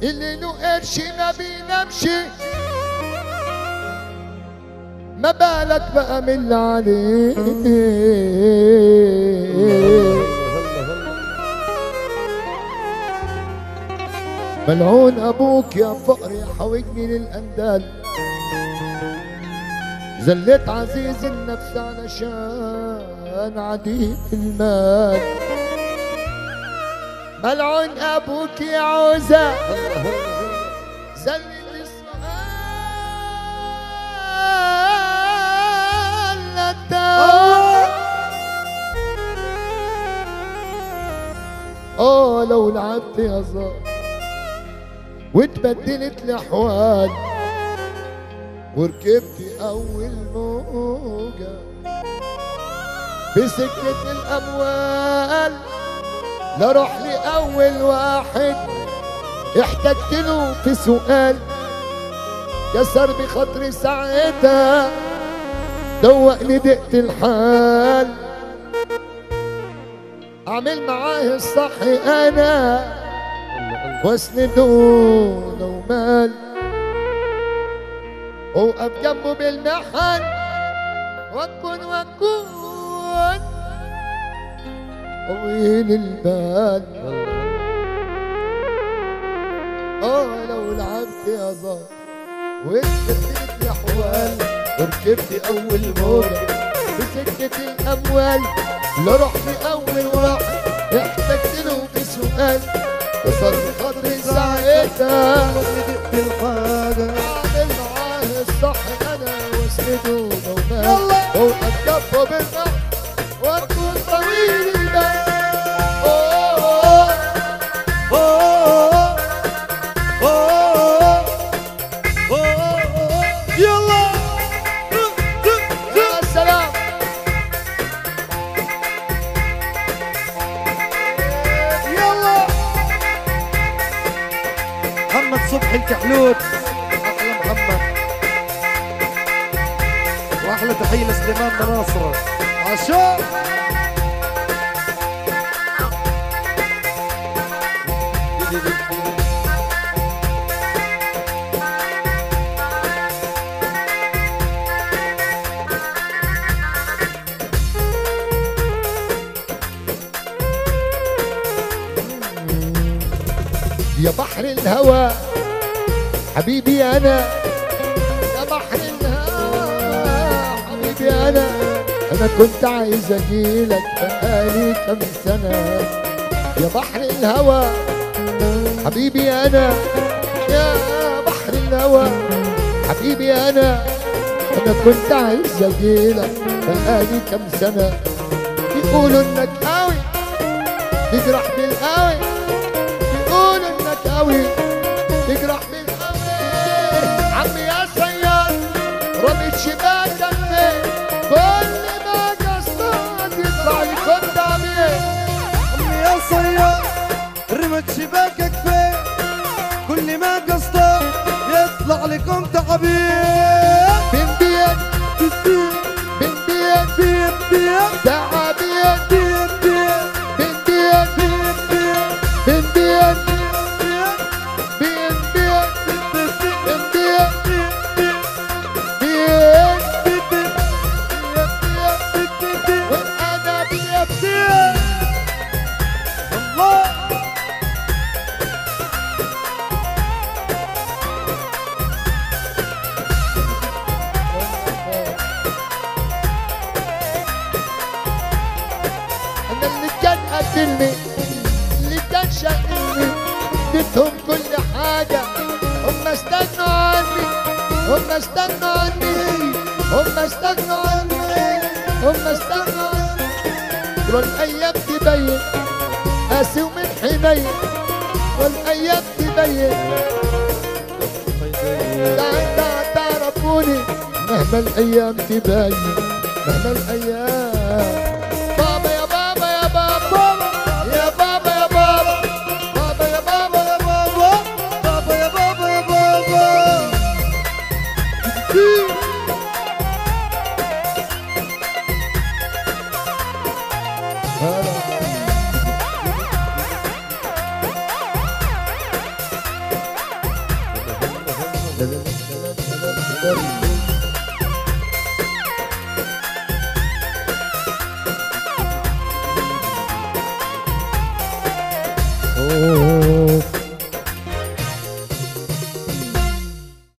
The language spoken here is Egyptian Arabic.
اللي له قرش ما بينامش ما بالك بقى من اللي عليه ملعون ابوك يا فقري حوجني للاندال زلت عزيز النفس علشان عديم المال ملعون ابوك يا عوزة زلت السؤال للدار اه لو لعبت يا زار واتبدلت الاحوال وركبت اول موجه بسكه الاموال لا روح لي اول واحد احتجت له في سؤال كسر بخاطري ساعتها دوقني دقت الحال اعمل معاه الصح انا واسنده لو مال وقف جنبه بالمحن واكون واكون طويل البال اه لو لعبت يا زار واتبدلت الاحوال وركبت اول موجه بسكه الاموال لا رحت اول واحد احتجت له بسؤال كسر خاطري ساعتها دقت الحاجة اعمل معاه الصح انا واسنده مومال وقف جنبه بالنار واكون طويل البال أوه. أوه أوه أوه يلا يا سلام يلا محمد صبحي الكحلوت احلى محمد واحلى تحيه لسليمان مناصر عشان يا بحر الهوى حبيبي انا يا بحر الهوى حبيبي انا انا كنت عايز اجيلك بقالي كام سنه يا بحر الهوى حبيبي انا يا بحر الهوى حبيبي انا انا كنت عايز اجيلك بقالي كام سنه بيقولوا انك قوي تجرح بالقوي بيقولوا انك قوي تجرح بالقوي عمي يا صياد رميت شباكك فين كل ما قصدت يطلع لي كنت عميل عمي يا صياد رمت شباكك فين كل ما قصدك يطلع لكم تعبير بين بين بين بين بين بين بين تعابين بين بين بين بين بين بين بين بين بين بين بين بين بين بين وانا بيبكي انا اللي كان قاتلني اللي كان شاغلني اديتهم كل حاجه هم استغنوا عني هم استغنوا عني هم استغنوا عني هم استغنوا عني والايام تبين قاسي ومن حنين والايام تبين تعال تعال تعرفوني مهما الايام تبين مهما الايام بابا يا بابا يا بابا يا بابا يا بابا بابا يا بابا يا بابا بابا يا بابا يا بابا Oh